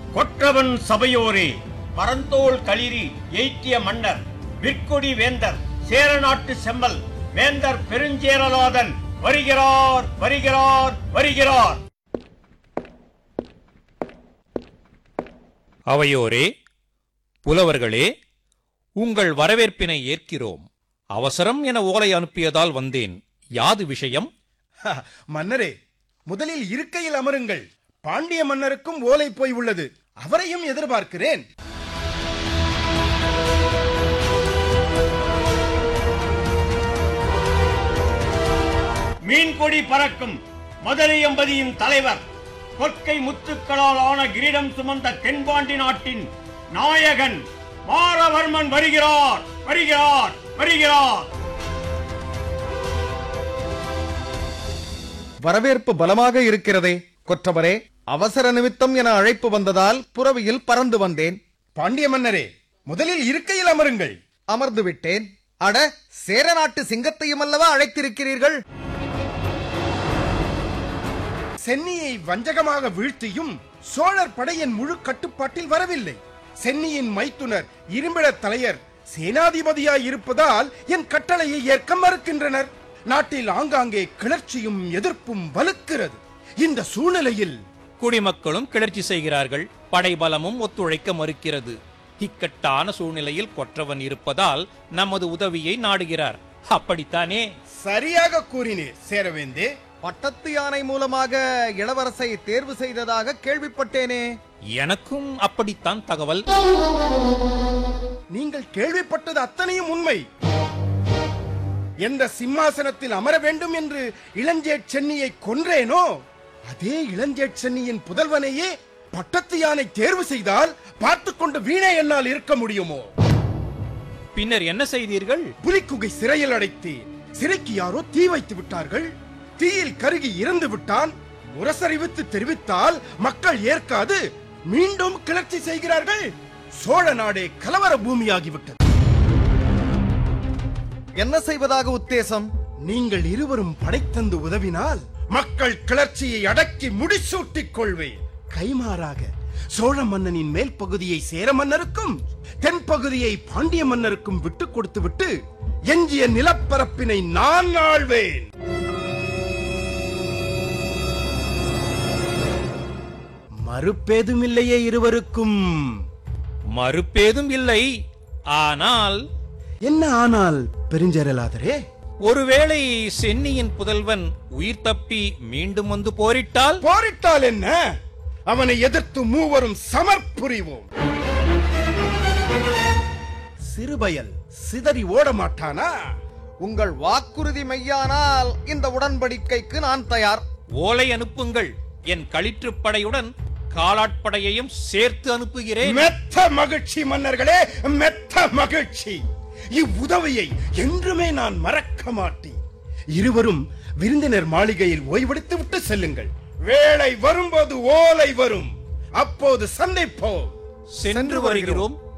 கொற்றவன் சபையோரே பரந்தோள் களிரி எய்ட்டிய மன்னர் விற்கொடி வேந்தர் சேரநாட்டு செம்மல் வேந்தர் பெருஞ்சேரலாதன் வருகிறார் வருகிறார் வருகிறார் அவையோரே புலவர்களே உங்கள் வரவேற்பினை ஏற்கிறோம் அவசரம் என ஓலை அனுப்பியதால் வந்தேன் யாது விஷயம் ஹ, மன்னரே முதலில் இருக்கையில் அமருங்கள் பாண்டிய மன்னருக்கும் ஓலை போய் உள்ளது அவரையும் எதிர்பார்க்கிறேன் மீன்கொடி பறக்கும் மதுரையம்பதியின் தலைவர் கொற்கை முத்துக்களால் ஆன கிரீடம் சுமந்த தென்பாண்டி நாட்டின் நாயகன் மாரவர்மன் வருகிறார் வருகிறார் வருகிறார் வரவேற்பு பலமாக இருக்கிறதே கொற்றவரே அவசர நிமித்தம் என அழைப்பு வந்ததால் புறவியில் பறந்து வந்தேன் பாண்டிய மன்னரே முதலில் இருக்கையில் அமருங்கள் அமர்ந்து விட்டேன் அட சேர நாட்டு சிங்கத்தையும் அல்லவா அழைத்திருக்கிறீர்கள் சென்னியை வஞ்சகமாக வீழ்த்தியும் சோழர் படையின் முழு கட்டுப்பாட்டில் வரவில்லை சென்னியின் மைத்துனர் இரும்பிட தலையர் சேனாதிபதியாய் இருப்பதால் என் கட்டளையை ஏற்க மறுக்கின்றனர் நாட்டில் ஆங்காங்கே கிளர்ச்சியும் எதிர்ப்பும் வலுக்கிறது இந்த சூழ்நிலையில் குடிமக்களும் கிளர்ச்சி செய்கிறார்கள் படைபலமும் ஒத்துழைக்க மறுக்கிறது இக்கட்டான சூழ்நிலையில் கொற்றவன் இருப்பதால் நமது உதவியை நாடுகிறார் அப்படித்தானே சரியாக கூறினீர் சேரவேந்தே பட்டத்து யானை மூலமாக இளவரசை தேர்வு செய்ததாக கேள்விப்பட்டேனே எனக்கும் அப்படித்தான் தகவல் நீங்கள் கேள்விப்பட்டது அத்தனையும் உண்மை எந்த சிம்மாசனத்தில் அமர வேண்டும் என்று இளஞ்சேட் சென்னியை கொன்றேனோ அதே இளஞ்சேட் சென்னியின் புதல்வனையே பட்டத்து யானை தேர்வு செய்தால் பார்த்து கொண்டு வீணே என்னால் இருக்க முடியுமோ பின்னர் என்ன செய்தீர்கள் புலிக்குகை சிறையில் அடைத்தேன் சிறைக்கு யாரோ தீ வைத்து விட்டார்கள் தீயில் கருகி இறந்து விட்டான் முரசறிவித்து தெரிவித்தால் மக்கள் ஏற்காது மீண்டும் கிளர்ச்சி செய்கிறார்கள் சோழ நாடே கலவர பூமியாகிவிட்டது என்ன செய்வதாக உத்தேசம் நீங்கள் இருவரும் படைத்தந்து உதவினால் மக்கள் கிளர்ச்சியை அடக்கி முடிசூட்டிக் கொள்வேன் கைமாறாக சோழ மன்னனின் மேல் பகுதியை சேர மன்னருக்கும் தென் பகுதியை பாண்டிய மன்னருக்கும் விட்டுக் கொடுத்து விட்டு எஞ்சிய நிலப்பரப்பினை நான் ஆள்வேன் மறுப்பேதுமில்லையே இருவருக்கும் மறுப்பேதும் இல்லை ஆனால் என்ன ஆனால் பெருஞ்சரலாதரே ஒருவேளை சென்னியின் புதல்வன் உயிர் தப்பி மீண்டும் வந்து போரிட்டால் போரிட்டால் என்ன அவனை எதிர்த்து மூவரும் சமர்புரிவோம் சிறுபயல் சிதறி ஓட மாட்டானா உங்கள் வாக்குறுதி மெய்யானால் இந்த உடன்படிக்கைக்கு நான் தயார் ஓலை அனுப்புங்கள் என் களிற்றுப் படையுடன் காலாட்படையையும் சேர்த்து அனுப்புகிறேன் மெத்த மகிழ்ச்சி மன்னர்களே மெத்த மகிழ்ச்சி இவ்வுதவியை என்றுமே நான் மறக்க மாட்டேன் இருவரும் விருந்தினர் மாளிகையில் ஓய்வெடுத்து விட்டு செல்லுங்கள் வேளை வரும்போது ஓலை வரும் அப்போது சந்திப்போம் சென்று வருகிறோம்